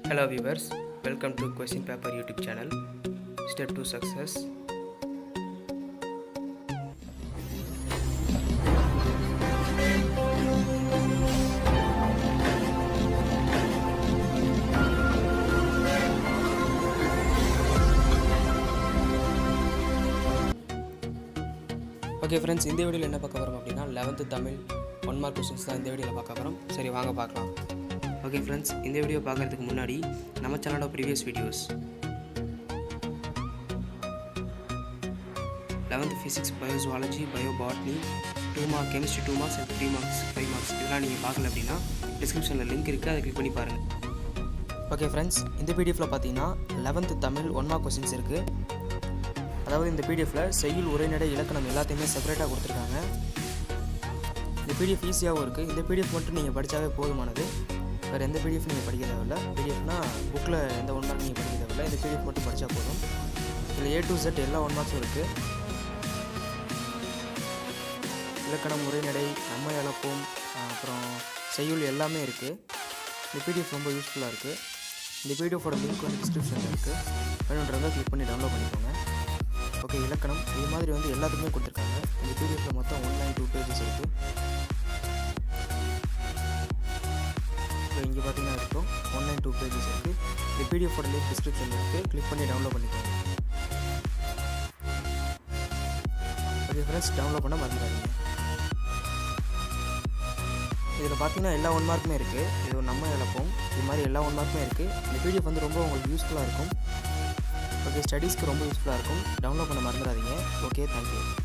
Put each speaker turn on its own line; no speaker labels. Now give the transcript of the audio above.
Hello viewers, welcome to Question Paper YouTube channel. Step to success. Okay friends இந்த வீடியோவில் என்ன பார்க்க போகிறோம் அப்படின்னா eleventh Tamil one mark questions தான் இந்த வீடியோவில் பார்க்க போகிறோம் சரி வாங்க பார்க்கலாம் ஓகே ஃப்ரெண்ட்ஸ் இந்த வீடியோ பார்க்குறதுக்கு முன்னாடி நம்ம சேனலோட previous videos eleventh physics bio zoology bio botany two mark chemistry two marks and three marks five marks இதெல்லாம் நீங்கள் பார்க்கல அப்படின்னா டிஸ்கிரிப்ஷனில் லிங்க் இருக்குது அதை கிளிக் பண்ணி பாருங்கள் ஓகே ஃப்ரெண்ட்ஸ் இந்த பிடிஎஃபில் பார்த்தீங்கன்னா eleventh Tamil one mark questions இருக்குது அதாவது இந்த பிடிஎஃப்பில் செய்யுள் உரைநடை இலக்கணம் எல்லாத்தையுமே செப்பரேட்டாக கொடுத்துருக்காங்க இந்த பிடிஎஃப் ஈஸியாகவும் இருக்குது இந்த பிடிஎஃப் மட்டும் நீங்கள் படித்தாவே போதுமானது வேறு எந்த பிடிஎஃப் நீங்கள் படிக்க தேவையில்ல பிடிஎஃப்னா புக்கில் எந்த ஒன் மார்க் நீங்கள் படிக்க தேவையில்ல இந்த பிடிஎஃப் மட்டும் படித்தா போதும் இதில் ஏ டு செட் எல்லா ஒன் மார்க்ஸும் இருக்குது இலக்கணம் உரைநடை நம்ம இழப்போம் அப்புறம் செய்யுள் எல்லாமே இருக்குது இந்த பிடிஎஃப் ரொம்ப யூஸ்ஃபுல்லாக இருக்குது இந்த பிடிஎஃபோட லிங்க் வந்து டிஸ்கிரிப்ஷனில் இருக்குது வேணுன்றவங்க கிளிக் பண்ணி டவுன்லோட் பண்ணிக்கோங்க ஓகே இலக்கணம் இது மாதிரி வந்து எல்லாத்துக்குமே கொடுத்துருக்காங்க இந்த பிடிஎஃப்பில் மொத்தம் ஒன் நைன் டூ பேஜஸ் இருக்குது இப்போ இங்கே பார்த்தீங்கன்னா இருக்கும் ஒன் நைன் டூ பேஜஸ் இருக்குது இந்த பிடிஎஃபோட லிங்க் டிஸ்கிரிப்ஷனில் இருக்குது கிளிக் பண்ணி டவுன்லோட் பண்ணிக்கோங்க ஓகே ஃப்ரெண்ட்ஸ் டவுன்லோட் பண்ண மறந்துடாதீங்க இதில் பார்த்தீங்கன்னா எல்லா ஒன் மார்க்குமே இருக்குது இது ஒரு நம்ம இழப்போம் இது மாதிரி எல்லா ஒன் மார்க்குமே இருக்குது இந்த பிடிஎஃப் வந்து ரொம்ப உங்களுக்கு யூஸ்ஃபுல்லாக இருக்கும் ஓகே ஸ்டடீஸ்க்கு ரொம்ப யூஸ்ஃபுல்லாக இருக்கும் டவுன்லோட் பண்ண மறந்துடாதீங்க ஓகே தேங்க்யூ